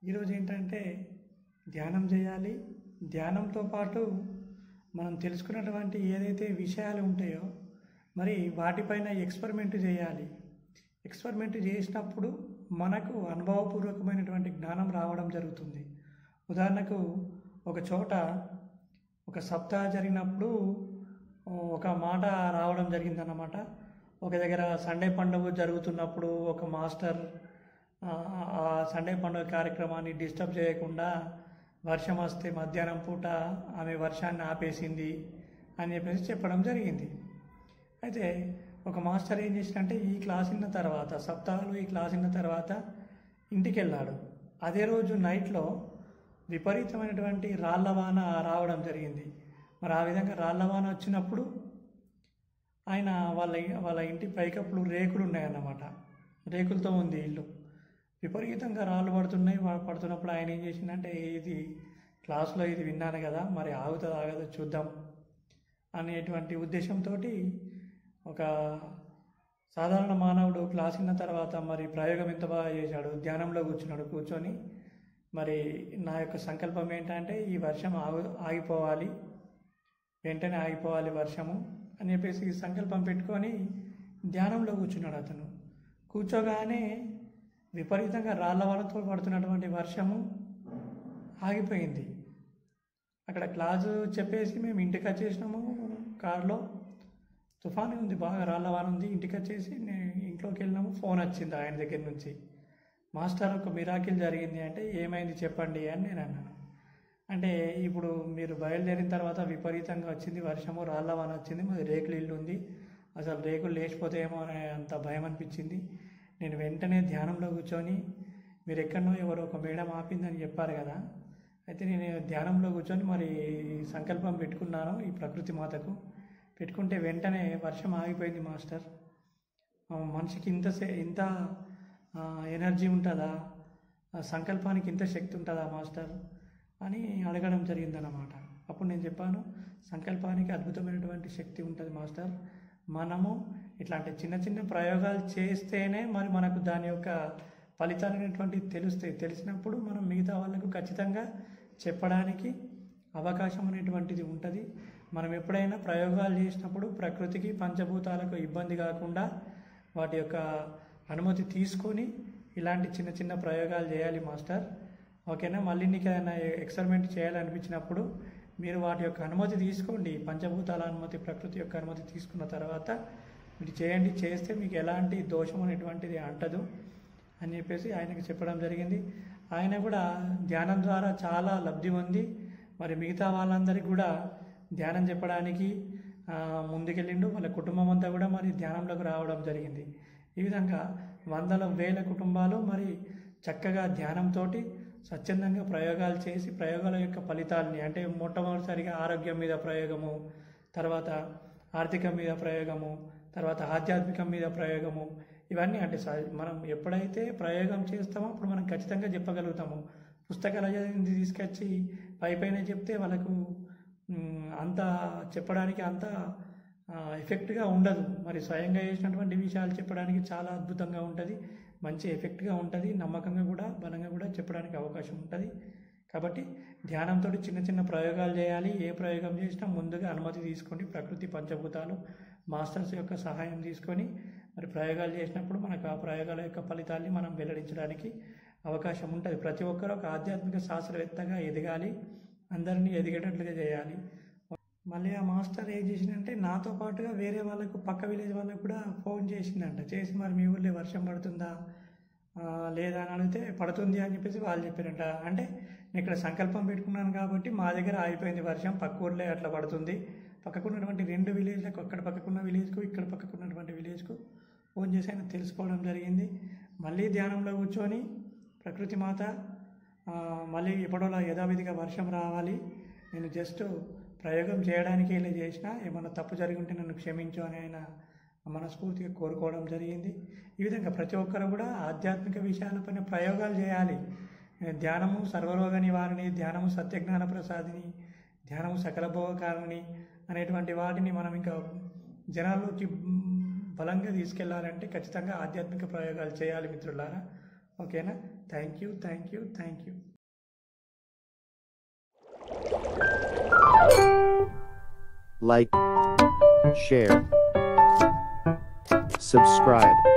ఈరోజు ఏంటంటే ధ్యానం చేయాలి ధ్యానంతో పాటు మనం తెలుసుకున్నటువంటి ఏదైతే విషయాలు ఉంటాయో మరి వాటిపైన ఎక్స్పెరిమెంట్ చేయాలి ఎక్స్పెరిమెంట్ చేసినప్పుడు మనకు అనుభవపూర్వకమైనటువంటి జ్ఞానం రావడం జరుగుతుంది ఉదాహరణకు ఒక చోట ఒక సప్తాహ జరిగినప్పుడు ఒక మాట రావడం జరిగిందన్నమాట ఒక దగ్గర సండే పండుగ జరుగుతున్నప్పుడు ఒక మాస్టర్ ఆ ఆ సండే పండుగ కార్యక్రమాన్ని డిస్టర్బ్ చేయకుండా వర్షం వస్తే మధ్యాహ్నం పూట ఆమె వర్షాన్ని ఆపేసింది అని చెప్పేసి చెప్పడం జరిగింది అయితే ఒక మాస్టర్ ఏం చేసినంటే ఈ క్లాస్ విన్న తర్వాత సప్తాహాలు ఈ క్లాస్ విన్న తర్వాత ఇంటికి వెళ్ళాడు అదే రోజు నైట్లో విపరీతమైనటువంటి రాళ్ల వాన రావడం జరిగింది మరి ఆ విధంగా రాళ్ల వాన వచ్చినప్పుడు ఆయన వాళ్ళ వాళ్ళ ఇంటి పైకప్పుడు రేకులు ఉన్నాయన్నమాట రేకులతో ఉంది ఇల్లు విపరీతంగా రాళ్ళు పడుతున్నాయి వా- పడుతున్నప్పుడు ఆయన ఏం చేసిందంటే ఇది క్లాస్లో ఇది విన్నాను కదా మరి ఆగుతుందో ఆగదో చూద్దాం అనేటువంటి ఉద్దేశంతో ఒక సాధారణ మానవుడు క్లాస్ విన్న తర్వాత మరి ప్రయోగం ఎంత బాగా చేశాడు ధ్యానంలో కూర్చున్నాడు కూర్చొని మరి నా యొక్క సంకల్పం ఏంటంటే ఈ వర్షం ఆగు ఆగిపోవాలి వెంటనే ఆగిపోవాలి వర్షము అని చెప్పేసి ఈ సంకల్పం పెట్టుకొని ధ్యానంలో కూర్చున్నాడు అతను కూర్చోగానే విపరీతంగా రాళ్ళ వానతో పడుతున్నటువంటి వర్షము ఆగిపోయింది అక్కడ క్లాసు చెప్పేసి మేము ఇంటికి వచ్చేసినాము కారులో తుఫాను ఉంది బాగా రాళ్ళ వాన ఉంది ఇంటికి వచ్చేసి నేను ఇంట్లోకి వెళ్ళినాము ఫోన్ వచ్చింది ఆయన దగ్గర నుంచి మాస్టర్ ఒక మిరాకిల్ జరిగింది అంటే ఏమైంది చెప్పండి అని నేను అన్నాను అంటే ఇప్పుడు మీరు బయలుదేరిన తర్వాత విపరీతంగా వచ్చింది వర్షము రాళ్ళ వాన వచ్చింది మాది రేకుల ఇల్లు ఉంది అసలు రేకులు లేచిపోతాయేమో అనే అంత భయం అనిపించింది నేను వెంటనే ధ్యానంలో కూర్చొని మీరు ఎక్కడనో ఎవరో ఒక మేడం ఆపిందని చెప్పారు కదా అయితే నేను ధ్యానంలో కూర్చొని మరి సంకల్పం పెట్టుకున్నాను ఈ ప్రకృతి మాతకు పెట్టుకుంటే వెంటనే వర్షం ఆగిపోయింది మాస్టర్ ఆ, మనిషికి ఇంత సే- ఇంత ఆ, ఎనర్జీ ఉంటుందా ఆ సంకల్పానికి ఇంత శక్తి ఉంటుందా మాస్టర్ అని అడగడం జరిగిందన్నమాట అప్పుడు నేను చెప్పాను సంకల్పానికి అద్భుతమైనటువంటి శక్తి ఉంటుంది మాస్టర్ మనము ఇట్లాంటి చిన్న చిన్న ప్రయోగాలు చేస్తేనే మరి మనకు దాని యొక్క ఫలితాలు అనేటువంటివి తెలుస్తాయి తెలిసినప్పుడు మనం మిగతా వాళ్ళకు ఖచ్చితంగా చెప్పడానికి అవకాశం అనేటువంటిది ఉంటుంది మనం ఎప్పుడైనా ప్రయోగాలు చేసినప్పుడు ప్రకృతికి పంచభూతాలకు ఇబ్బంది కాకుండా వాటి యొక్క అనుమతి తీసుకొని ఇలాంటి చిన్న చిన్న ప్రయోగాలు చేయాలి మాస్టర్ ఓకేనా మళ్ళీ నీకు ఏదైనా ఎక్స్పెరిమెంట్ చేయాలనిపించినప్పుడు మీరు వాటి యొక్క అనుమతి తీసుకోండి పంచభూతాల అనుమతి ప్రకృతి యొక్క అనుమతి తీసుకున్న తర్వాత మీరు చేయండి చేస్తే మీకు ఎలాంటి దోషం అనేటువంటిది అంటదు అని చెప్పేసి ఆయనకి చెప్పడం జరిగింది ఆయన కూడా ధ్యానం ద్వారా చాలా లబ్ధి పొంది మరి మిగతా వాళ్ళందరికీ కూడా ధ్యానం చెప్పడానికి ఆ, ముందుకెళ్ళిండు వాళ్ళ కుటుంబం అంతా కూడా మరి ధ్యానంలోకి రావడం జరిగింది ఈ విధంగా వందల వేల కుటుంబాలు మరి చక్కగా ధ్యానంతో స్వచ్ఛందంగా ప్రయోగాలు చేసి ప్రయోగాల యొక్క ఫలితాలని అంటే మొట్టమొదటిసారిగా ఆరోగ్యం మీద ప్రయోగము తర్వాత ఆర్థికం మీద ప్రయోగము తర్వాత ఆధ్యాత్మికం మీద ప్రయోగము ఇవన్నీ అంటే స- మనం ఎప్పుడైతే ప్రయోగం చేస్తామో అప్పుడు మనం ఖచ్చితంగా చెప్పగలుగుతాము పుస్తకాలు చదివింది తీసుకొచ్చి పై పైన చెప్తే వాళ్ళకు మ్, అంత చెప్పడానికి అంత ఆ, ఎఫెక్ట్గా ఉండదు మరి స్వయంగా చేసినటువంటి విషయాలు చెప్పడానికి చాలా అద్భుతంగా ఉంటుంది మంచి ఎఫెక్ట్గా ఉంటుంది నమ్మకంగా కూడా బలంగా కూడా చెప్పడానికి అవకాశం ఉంటుంది కాబట్టి ధ్యానంతో చిన్న చిన్న ప్రయోగాలు చేయాలి ఏ ప్రయోగం చేసినా ముందుగా అనుమతి తీసుకోండి ప్రకృతి పంచభూతాలు మాస్టర్స్ యొక్క సహాయం తీసుకొని మరి ప్రయోగాలు చేసినప్పుడు మనకు ఆ ప్రయోగాల యొక్క ఫలితాల్ని మనం వెల్లడించడానికి అవకాశం ఉంటుంది ప్రతి ఒక్కరూ ఒక ఆధ్యాత్మిక శాస్త్రవేత్తగా ఎదగాలి అందరినీ ఎదిగేటట్లుగా చేయాలి మళ్ళీ ఆ మాస్టర్ ఏం చేసిందంటే నాతో పాటుగా వేరే వాళ్ళకు పక్క విలేజ్ వాళ్ళకు కూడా ఫోన్ చేసిందంట చేసి మరి మీ ఊళ్ళో వర్షం పడుతుందా ఆ, లేదా అని అడిగితే పడుతుంది అని చెప్పేసి వాళ్ళు చెప్పారంట అంటే నేను ఇక్కడ సంకల్పం పెట్టుకున్నాను కాబట్టి మా దగ్గర ఆగిపోయింది వర్షం పక్క ఊర్లో అట్లా పడుతుంది పక్కకున్నటువంటి రెండు విలేజ్లకు అక్కడ పక్కకున్న విలేజ్కు ఇక్కడ పక్కకున్నటువంటి విలేజ్కు ఫోన్ చేసి ఆయన తెలుసుకోవడం జరిగింది మళ్ళీ ధ్యానంలో కూర్చొని ప్రకృతి మాత ఆ, మళ్ళీ ఎప్పుడోలా యథావిధిగా వర్షం రావాలి నేను జస్ట్ ప్రయోగం చేయడానికి ఇలా చేసిన ఏమన్నా తప్పు జరిగి ఉంటే నన్ను క్షమించు అని ఆయన మనస్ఫూర్తిగా కోరుకోవడం జరిగింది ఈ విధంగా ప్రతి ఒక్కరు కూడా ఆధ్యాత్మిక విషయాలపైన ప్రయోగాలు చేయాలి ధ్యానము సర్వరోగ నివారణి ధ్యానము సత్యజ్ఞాన ప్రసాదిని ధ్యానము సకల భోగకారణి అనేటువంటి వాటిని మనం ఇంకా జనాల్లోకి మ్, బలంగా తీసుకెళ్లాలంటే ఖచ్చితంగా ఆధ్యాత్మిక ప్రయోగాలు చేయాలి మిత్రులారా ఓకేనా thank you thank you thank you like, share, subscribe.